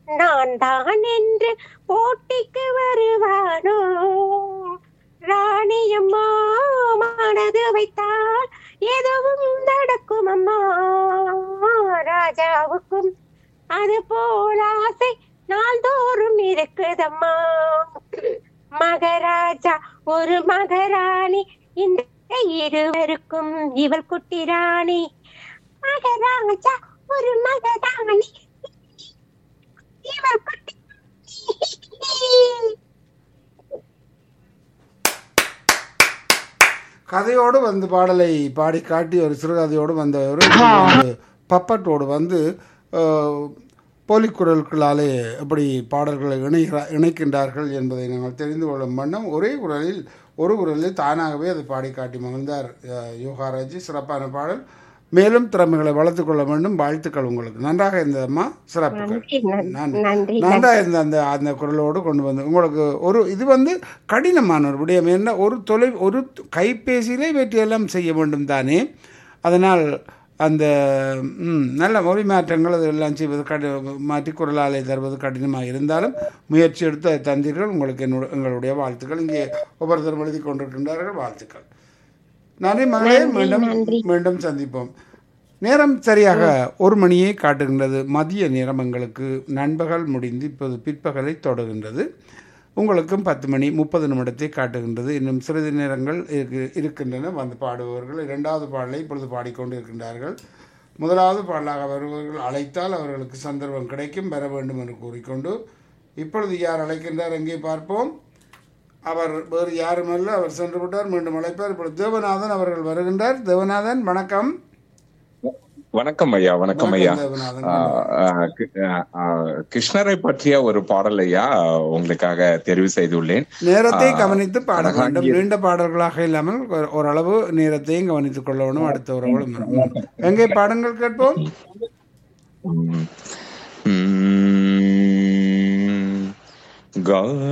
நான் தான் என்று போட்டிக்கு வருவானோ ராணியம்மா மனது வைத்தால் எதுவும் நடக்கும் அம்மா ராஜாவுக்கும் அது போல ஆசை நாள்தோறும் இருக்குதம்மா மகராஜா ஒரு மகராணி இந்த இருவருக்கும் இவள் குட்டி ராணி மகராஜா ஒரு மகராணி இவள் குட்டி கதையோடு வந்து பாடலை பாடி காட்டி ஒரு சிறுகதையோடு வந்த ஒரு பப்பட்டோடு வந்து அஹ், போலிக்குரல்களாலே எப்படி பாடல்களை இணைகிறா இணைக்கின்றார்கள் என்பதை நாங்கள் தெரிந்து கொள்ளும் வண்ணம் ஒரே குரலில் ஒரு குரலில் தானாகவே அதை பாடி காட்டி மகிழ்ந்தார் அஹ், யோகாராஜி சிறப்பான பாடல் மேலும் திறமைகளை வளர்த்துக் கொள்ள வேண்டும் வாழ்த்துக்கள் உங்களுக்கு நன்றாக இருந்ததம்மா சிறப்புகள் நன்றி, நன்றி நன்றி நன்றா இருந்த அந்த அந்த குரலோடு கொண்டு வந்து உங்களுக்கு ஒரு இது வந்து கடினமான ஒரு விடயம் என்ன ஒரு தொலை ஒரு கைபேசியிலே வெற்றியெல்லாம் செய்ய வேண்டும் தானே அதனால் அந்த ம், நல்ல மொழி மாற்றங்கள் அதெல்லாம் செய்வது கடி மாற்றி குரலாலை தருவது கடினமாக இருந்தாலும் முயற்சி எடுத்து அதை தந்தீர்கள் உங்களுக்கு என்னோட எங்களுடைய வாழ்த்துக்கள் இங்கே ஒவ்வொருத்தரும் எழுதி கொண்டிருக்கின்றார்கள் வாழ்த்துக்கள் நன்றி மகளே மீண்டும் மீண்டும் சந்திப்போம் நேரம் சரியாக ஒரு மணியை காட்டுகின்றது மதிய நேரம் எங்களுக்கு நண்பகல் முடிந்து இப்போது பிற்பகலை தொடர்கின்றது உங்களுக்கும் பத்து மணி முப்பது நிமிடத்தை காட்டுகின்றது இன்னும் சிறிது நேரங்கள் இருக்கு இருக்கின்றன வந்து பாடுபவர்கள் இரண்டாவது பாடலை இப்பொழுது பாடிக்கொண்டு இருக்கின்றார்கள் முதலாவது பாடலாக வருபவர்கள் அழைத்தால் அவர்களுக்கு சந்தர்ப்பம் கிடைக்கும் பெற வேண்டும் என்று கூறிக்கொண்டு இப்பொழுது யார் அழைக்கின்றார் எங்கே பார்ப்போம் அவர் வேறு யாருமல்ல அவர் சென்று விட்டார் மீண்டும் அழைப்பார் இப்பொழுது தேவநாதன் அவர்கள் வருகின்றார் தேவநாதன் வணக்கம் வணக்கம் ஐயா வணக்கம் ஐயா தேவநாதன் ஆஹ் ஆஹ் கி- ஆஹ் ஆஹ் கிருஷ்ணரை பற்றிய ஒரு பாடல் ஐயா உங்களுக்காக தெரிவு செய்துள்ளேன் நேரத்தை ஆ, கவனித்து பாட அழகாகிய- வேண்டும் நீண்ட பாடல்களாக இல்லாமல் ஒரு- ஓரளவு நேரத்தையும் கவனித்துக் கொள்ளணும் அடுத்த உறவுகளும் ம். எங்கே பாடங்கள் கேட்போம் உம் உம் கா